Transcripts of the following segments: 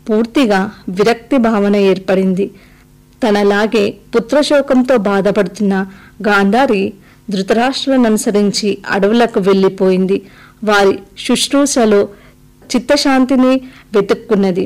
పూర్తిగా విరక్తి భావన ఏర్పడింది తనలాగే పుత్రశోకంతో బాధపడుతున్న గాంధారి ధృతరాష్ట్రులను అనుసరించి అడవులకు వెళ్ళిపోయింది వారి శుశ్రూషలో చిత్తశాంతిని వెతుక్కున్నది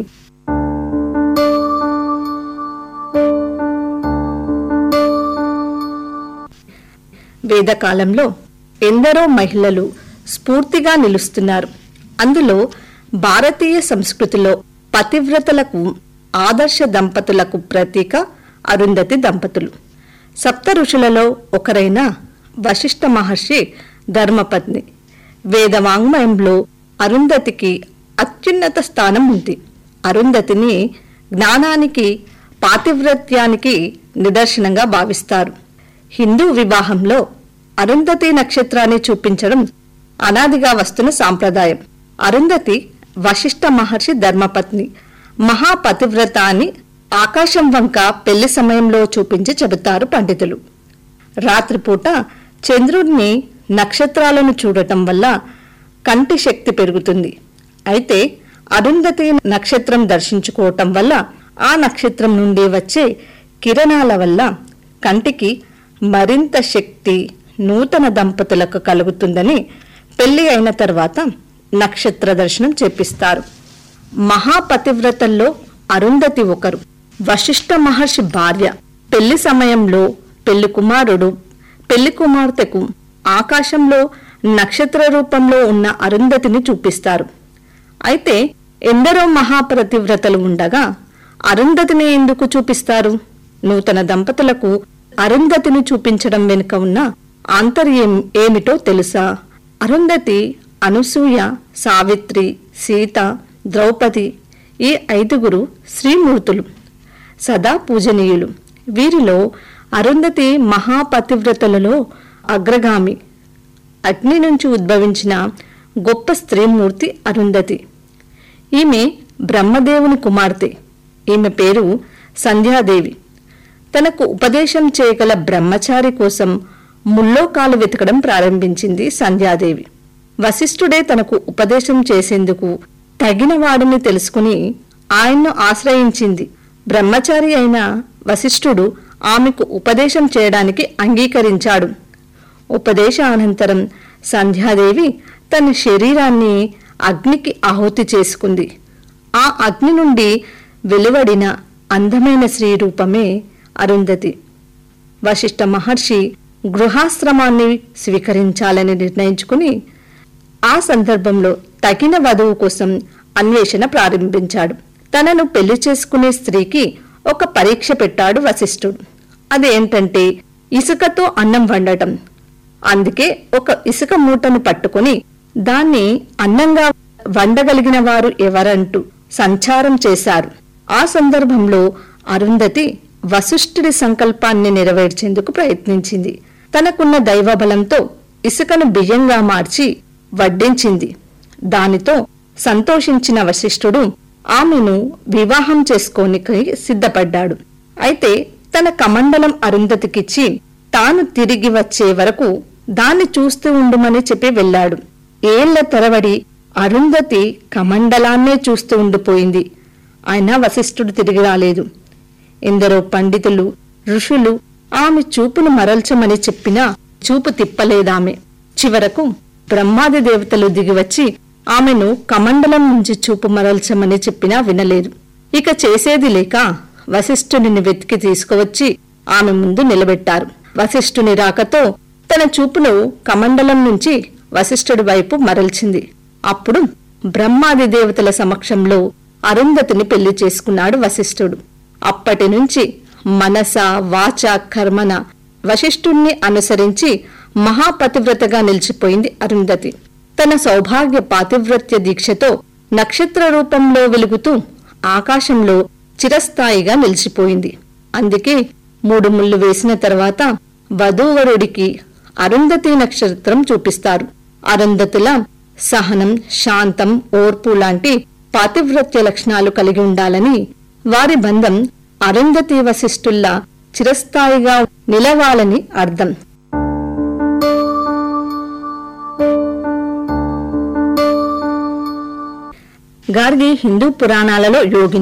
వేదకాలంలో ఎందరో మహిళలు స్ఫూర్తిగా నిలుస్తున్నారు అందులో భారతీయ సంస్కృతిలో పతివ్రతలకు ఆదర్శ దంపతులకు ప్రతీక అరుంధతి దంపతులు సప్త ఋషులలో ఒకరైన వశిష్ఠ మహర్షి ధర్మపత్ని వేదవాంగ్మయంలో అరుంధతికి అత్యున్నత స్థానం ఉంది అరుంధతిని జ్ఞానానికి పాతివ్రత్యానికి నిదర్శనంగా భావిస్తారు హిందూ వివాహంలో అరుంధతి నక్షత్రాన్ని చూపించడం అనాదిగా వస్తున్న సాంప్రదాయం అరుంధతి వశిష్ఠ మహర్షి ధర్మపత్ని మహాపతివ్రత అని ఆకాశం వంక పెళ్లి సమయంలో చూపించి చెబుతారు పండితులు రాత్రిపూట చంద్రుడిని నక్షత్రాలను చూడటం వల్ల కంటి శక్తి పెరుగుతుంది అయితే అరుంధతి నక్షత్రం దర్శించుకోవటం వల్ల ఆ నక్షత్రం నుండి వచ్చే కిరణాల వల్ల కంటికి మరింత శక్తి నూతన దంపతులకు కలుగుతుందని పెళ్లి అయిన తర్వాత నక్షత్ర దర్శనం చేపిస్తారు మహాపతివ్రతల్లో అరుంధతి ఒకరు వశిష్ఠ మహర్షి భార్య పెళ్లి సమయంలో పెళ్లి కుమారుడు పెళ్లి కుమార్తెకు ఆకాశంలో నక్షత్ర రూపంలో ఉన్న అరుంధతిని చూపిస్తారు అయితే ఎందరో మహాపతివ్రతలు ఉండగా అరుంధతిని ఎందుకు చూపిస్తారు నూతన దంపతులకు అరుంధతిని చూపించడం వెనుక ఉన్న ఆంతర్యం ఏమిటో తెలుసా అరుంధతి అనసూయ సావిత్రి సీత ద్రౌపది ఈ ఐదుగురు శ్రీమూర్తులు సదా పూజనీయులు వీరిలో అరుంధతి మహాపతివ్రతలలో అగ్రగామి అగ్ని నుంచి ఉద్భవించిన గొప్ప స్త్రీమూర్తి అరుంధతి ఈమె బ్రహ్మదేవుని కుమార్తె ఈమె పేరు సంధ్యాదేవి తనకు ఉపదేశం చేయగల బ్రహ్మచారి కోసం ముల్లోకాలు వెతకడం ప్రారంభించింది సంధ్యాదేవి వశిష్ఠుడే తనకు ఉపదేశం చేసేందుకు తగిన వాడిని తెలుసుకుని ఆయన్ను ఆశ్రయించింది బ్రహ్మచారి అయిన వశిష్ఠుడు ఆమెకు ఉపదేశం చేయడానికి అంగీకరించాడు ఉపదేశానంతరం సంధ్యాదేవి తన శరీరాన్ని అగ్నికి ఆహుతి చేసుకుంది ఆ అగ్ని నుండి వెలువడిన అందమైన స్త్రీ రూపమే అరుంధతి వశిష్ఠ మహర్షి గృహాశ్రమాన్ని స్వీకరించాలని నిర్ణయించుకుని ఆ సందర్భంలో తగిన వధువు కోసం అన్వేషణ ప్రారంభించాడు తనను పెళ్లి చేసుకునే స్త్రీకి ఒక పరీక్ష పెట్టాడు వశిష్ఠుడు అదేంటంటే ఇసుకతో అన్నం వండటం అందుకే ఒక ఇసుక మూటను పట్టుకుని దాన్ని అన్నంగా వండగలిగిన వారు ఎవరంటూ సంచారం చేశారు ఆ సందర్భంలో అరుంధతి వశిష్ఠుడి సంకల్పాన్ని నెరవేర్చేందుకు ప్రయత్నించింది తనకున్న దైవబలంతో ఇసుకను బియ్యంగా మార్చి వడ్డించింది దానితో సంతోషించిన వశిష్ఠుడు ఆమెను వివాహం చేసుకోనికి సిద్ధపడ్డాడు అయితే తన కమండలం అరుంధతికిచ్చి తాను తిరిగి వచ్చే వరకు దాన్ని చూస్తూ ఉండుమని చెప్పి వెళ్ళాడు ఏళ్ల తరబడి అరుంధతి కమండలాన్నే చూస్తూ ఉండిపోయింది అయినా వశిష్ఠుడు తిరిగి రాలేదు ఎందరో పండితులు ఋషులు ఆమె చూపును మరల్చమని చెప్పినా చూపు తిప్పలేదామె చివరకు బ్రహ్మాది దేవతలు దిగివచ్చి ఆమెను కమండలం నుంచి చూపు మరల్చమని చెప్పినా వినలేదు ఇక చేసేది లేక వశిష్ఠుడిని వెతికి తీసుకువచ్చి ఆమె ముందు నిలబెట్టారు వశిష్ఠుని రాకతో తన చూపును కమండలం నుంచి వశిష్ఠుడి వైపు మరల్చింది అప్పుడు బ్రహ్మాది దేవతల సమక్షంలో అరుంధతిని పెళ్లి చేసుకున్నాడు వశిష్ఠుడు అప్పటి నుంచి మనస వాచ కర్మన వశిష్ఠుణ్ణి అనుసరించి మహాపతివ్రతగా నిలిచిపోయింది అరుంధతి తన సౌభాగ్య పాతివ్రత్య దీక్షతో నక్షత్ర రూపంలో వెలుగుతూ ఆకాశంలో చిరస్థాయిగా నిలిచిపోయింది అందుకే మూడు ముళ్ళు వేసిన తర్వాత వధూవరుడికి అరుంధతి నక్షత్రం చూపిస్తారు అరుంధతుల సహనం శాంతం ఓర్పు లాంటి పాతివ్రత్య లక్షణాలు కలిగి ఉండాలని వారి బంధం అరుంధతి వశిష్ఠుల్లా చిరస్థాయిగా నిలవాలని అర్థం గార్గి హిందూ పురాణాలలో యోగి